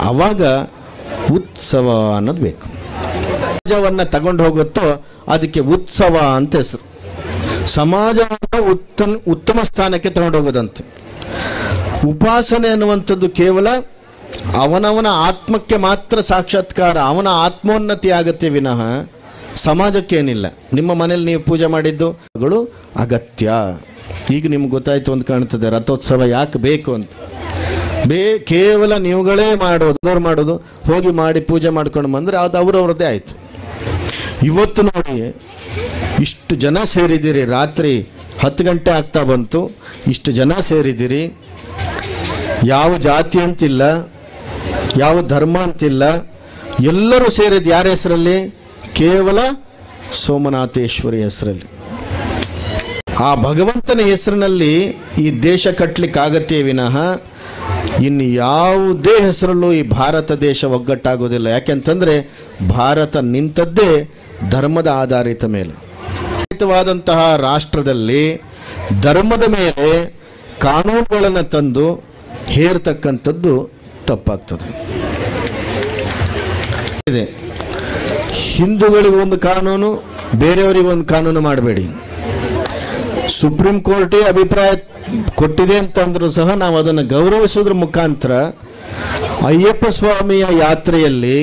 ಆವಾಗ ಉತ್ಸವ ಅನ್ನೋದು ಬೇಕು ಸಮಾಜವನ್ನು ತಗೊಂಡು ಹೋಗುತ್ತೋ ಅದಕ್ಕೆ ಉತ್ಸವ ಅಂತ ಹೆಸರು ಸಮಾಜವನ್ನು ಉತ್ತಮ ಉತ್ತಮ ಸ್ಥಾನಕ್ಕೆ ತಗೊಂಡು ಹೋಗೋದಂತೆ ಉಪಾಸನೆ ಅನ್ನುವಂಥದ್ದು ಕೇವಲ ಅವನವನ ಆತ್ಮಕ್ಕೆ ಮಾತ್ರ ಸಾಕ್ಷಾತ್ಕಾರ ಅವನ ಆತ್ಮೋನ್ನತಿ ಆಗತ್ತೆ ವಿನಃ ಸಮಾಜಕ್ಕೇನಿಲ್ಲ ನಿಮ್ಮ ಮನೇಲಿ ನೀವು ಪೂಜೆ ಮಾಡಿದ್ದುಗಳು ಅಗತ್ಯ ಈಗ ನಿಮ್ಗೆ ಗೊತ್ತಾಯ್ತು ಅಂತ ಕಾಣ್ತದೆ ರಥೋತ್ಸವ ಯಾಕೆ ಬೇಕು ಅಂತ ಬೇ ಕೇವಲ ನೀವುಗಳೇ ಮಾಡೋದು ಅವ್ರು ಮಾಡೋದು ಹೋಗಿ ಮಾಡಿ ಪೂಜೆ ಮಾಡ್ಕೊಂಡು ಬಂದರೆ ಅದು ಅವ್ರವ್ರದ್ದೇ ಆಯಿತು ಇವತ್ತು ನೋಡಿ ಇಷ್ಟು ಜನ ಸೇರಿದ್ದೀರಿ ರಾತ್ರಿ ಹತ್ತು ಗಂಟೆ ಆಗ್ತಾ ಬಂತು ಇಷ್ಟು ಜನ ಸೇರಿದ್ದೀರಿ ಯಾವ ಜಾತಿ ಅಂತಿಲ್ಲ ಯಾವ ಧರ್ಮ ಅಂತಿಲ್ಲ ಎಲ್ಲರೂ ಸೇರಿದ ಯಾರ ಹೆಸರಲ್ಲಿ ಕೇವಲ ಸೋಮನಾಥೇಶ್ವರಿ ಹೆಸರಲ್ಲಿ ಆ ಭಗವಂತನ ಹೆಸರಿನಲ್ಲಿ ಈ ದೇಶ ಕಟ್ಟಲಿಕ್ಕಾಗತ್ತೇ ವಿನಃ ಇನ್ನು ಯಾವುದೇ ಹೆಸರಲ್ಲೂ ಈ ಭಾರತ ದೇಶ ಒಗ್ಗಟ್ಟಾಗೋದಿಲ್ಲ ಯಾಕೆಂತಂದರೆ ಭಾರತ ನಿಂತದ್ದೇ ಧರ್ಮದ ಆಧಾರಿತ ಮೇಲೆ ಆಧಾರಿತವಾದಂತಹ ರಾಷ್ಟ್ರದಲ್ಲಿ ಧರ್ಮದ ಮೇಲೆ ಕಾನೂನುಗಳನ್ನು ತಂದು ಹೇರ್ತಕ್ಕಂಥದ್ದು ತಪ್ಪಾಗ್ತದೆ ಇದೆ ಹಿಂದೂಗಳಿಗೆ ಒಂದು ಕಾನೂನು ಬೇರೆಯವರಿಗೆ ಒಂದು ಕಾನೂನು ಮಾಡಬೇಡಿ ಸುಪ್ರೀಂ ಕೋರ್ಟೇ ಅಭಿಪ್ರಾಯ ಕೊಟ್ಟಿದೆ ಅಂತಂದ್ರೂ ಸಹ ನಾವು ಅದನ್ನು ಗೌರವಿಸೋದ್ರ ಮುಖಾಂತರ ಅಯ್ಯಪ್ಪ ಸ್ವಾಮಿಯ ಯಾತ್ರೆಯಲ್ಲಿ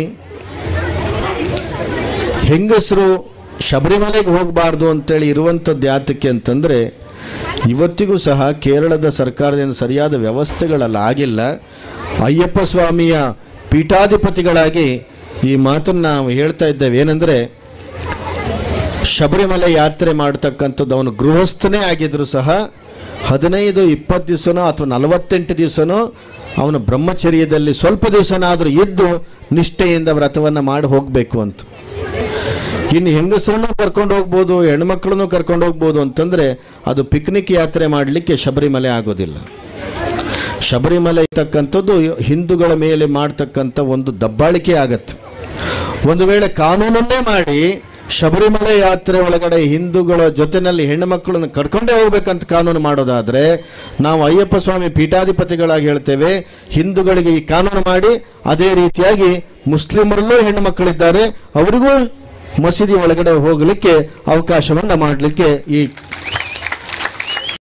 ಹೆಂಗಸರು ಶಬರಿಮಲೆಗೆ ಹೋಗಬಾರ್ದು ಅಂತೇಳಿ ಇರುವಂಥದ್ದು ಯಾತಕ್ಕೆ ಅಂತಂದರೆ ಇವತ್ತಿಗೂ ಸಹ ಕೇರಳದ ಸರ್ಕಾರದಿಂದ ಸರಿಯಾದ ವ್ಯವಸ್ಥೆಗಳಲ್ಲಿ ಆಗಿಲ್ಲ ಅಯ್ಯಪ್ಪ ಸ್ವಾಮಿಯ ಪೀಠಾಧಿಪತಿಗಳಾಗಿ ಈ ಮಾತನ್ನು ನಾವು ಹೇಳ್ತಾ ಇದ್ದೇವೆ ಏನಂದರೆ ಶಬರಿಮಲೆ ಯಾತ್ರೆ ಮಾಡ್ತಕ್ಕಂಥದ್ದು ಅವನು ಗೃಹಸ್ಥನೇ ಆಗಿದ್ರು ಸಹ ಹದಿನೈದು ಇಪ್ಪತ್ತು ದಿವಸನೋ ಅಥವಾ ನಲವತ್ತೆಂಟು ದಿವಸನೋ ಅವನು ಬ್ರಹ್ಮಚರ್ಯದಲ್ಲಿ ಸ್ವಲ್ಪ ದಿವಸನಾದರೂ ಇದ್ದು ನಿಷ್ಠೆಯಿಂದ ವ್ರತವನ್ನು ಮಾಡಿ ಹೋಗಬೇಕು ಅಂತ ಇನ್ನು ಹೆಂಗಸರನ್ನು ಕರ್ಕೊಂಡು ಹೋಗ್ಬೋದು ಹೆಣ್ಮಕ್ಳನ್ನು ಕರ್ಕೊಂಡು ಹೋಗ್ಬೋದು ಅಂತಂದರೆ ಅದು ಪಿಕ್ನಿಕ್ ಯಾತ್ರೆ ಮಾಡಲಿಕ್ಕೆ ಶಬರಿಮಲೆ ಆಗೋದಿಲ್ಲ ಶಬರಿಮಲೆ ಇರ್ತಕ್ಕಂಥದ್ದು ಹಿಂದೂಗಳ ಮೇಲೆ ಮಾಡ್ತಕ್ಕಂಥ ಒಂದು ದಬ್ಬಾಳಿಕೆ ಆಗತ್ತೆ ಒಂದು ವೇಳೆ ಕಾನೂನನ್ನೇ ಮಾಡಿ ಶಬರಿಮಲೆ ಯಾತ್ರೆ ಒಳಗಡೆ ಹಿಂದೂಗಳ ಜೊತೆನಲ್ಲಿ ಹೆಣ್ಣು ಮಕ್ಕಳನ್ನು ಕರ್ಕೊಂಡೇ ಹೋಗ್ಬೇಕಂತ ಕಾನೂನು ಮಾಡೋದಾದ್ರೆ ನಾವು ಅಯ್ಯಪ್ಪ ಸ್ವಾಮಿ ಪೀಠಾಧಿಪತಿಗಳಾಗಿ ಹೇಳ್ತೇವೆ ಹಿಂದೂಗಳಿಗೆ ಈ ಕಾನೂನು ಮಾಡಿ ಅದೇ ರೀತಿಯಾಗಿ ಮುಸ್ಲಿಮರಲ್ಲೂ ಹೆಣ್ಣು ಮಕ್ಕಳಿದ್ದಾರೆ ಅವರಿಗೂ ಮಸೀದಿ ಒಳಗಡೆ ಹೋಗಲಿಕ್ಕೆ ಅವಕಾಶವನ್ನು ಮಾಡಲಿಕ್ಕೆ ಈ